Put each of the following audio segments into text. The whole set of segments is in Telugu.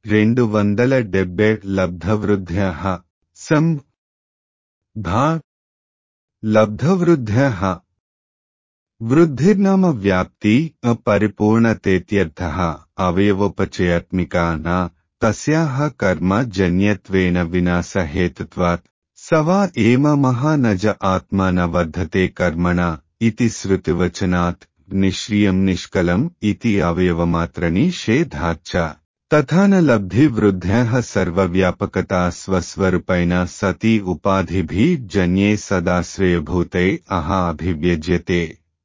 రెండు వందల డెబ్బై లబ్ధవృద్ధ్య సం భా లబ్ధవృద్ధ్య వృద్ధిర్నామ వ్యాప్తి పరిపూర్ణతేత్యర్థ అవయవోపచయాత్మికా న తస్యాః కర్మ జన్యత్వేన వినాశహేతుత్వాత్ సవా ఏమ మహానజ ఆత్మా న వర్ధతే కర్మణ ఇతి శృతివచనాత్ నిష్క్రియం నిష్కలం ఇతి అవయవమాత్రనిషేధాచ్చ తథాన లబ్ధి వృద్ధ్యః సర్వవ్యాపకతా స్వస్వరూపైన సతి ఉపాధిభి జన్యే సదాశ్రయభూతే అహ అభివ్యజ్యతే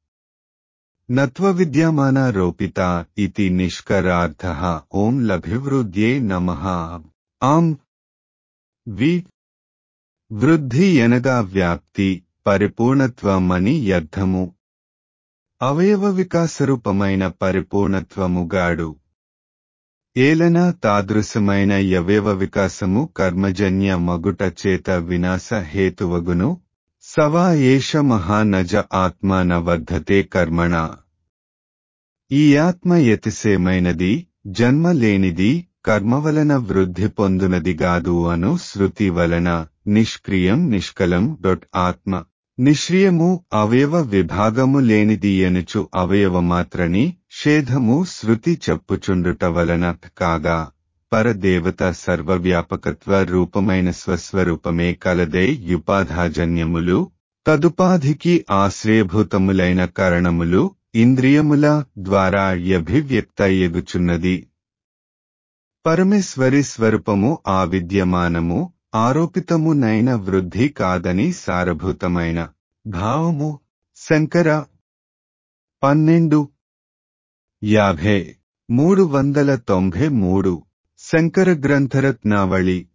నత్వవిద్యమానారోపిత ఇతి నిష్కరార్థః ఓం లభివృద్ధ్యే నమః ఆం వి వృద్ధి ఎనగా వ్యాప్తి పరిపూర్ణత్వమని అర్థము అవయవ వికాసరూపమైన పరిపూర్ణత్వముగాడు ఏలన తాదృశమైన యవయవ వికాసము కర్మజన్య మగుట చేత వినాశ హేతువగును సవా ఏష మహానజ ఆత్మ న వర్ధతే కర్మణ ఈ ఆత్మ యతిసేమైనది జన్మ లేనిది కర్మ వలన వృద్ధి పొందునదిగాదు అను శృతి వలన నిష్క్రియం నిష్కలం డొట్ ఆత్మ నిష్క్రియము అవయవ విభాగము లేనిది ఎనుచు అవయవమాత్రని షేధము శృతి చెప్పుచుండుట వలన కాగా పరదేవత సర్వవ్యాపకత్వ రూపమైన స్వస్వరూపమే కలదే యుపాధాజన్యములు తదుపాధికి ఆశ్రయభూతములైన కారణములు ఇంద్రియముల ద్వారా అభివ్యక్త ఎగుచున్నది పరమేశ్వరి స్వరూపము ఆ విద్యమానము ఆరోపితమునైన వృద్ధి కాదని సారభూతమైన భావము శంకర పన్నెండు యాభై మూడు వందల తొంభై మూడు శంకర గ్రంథరత్నావళి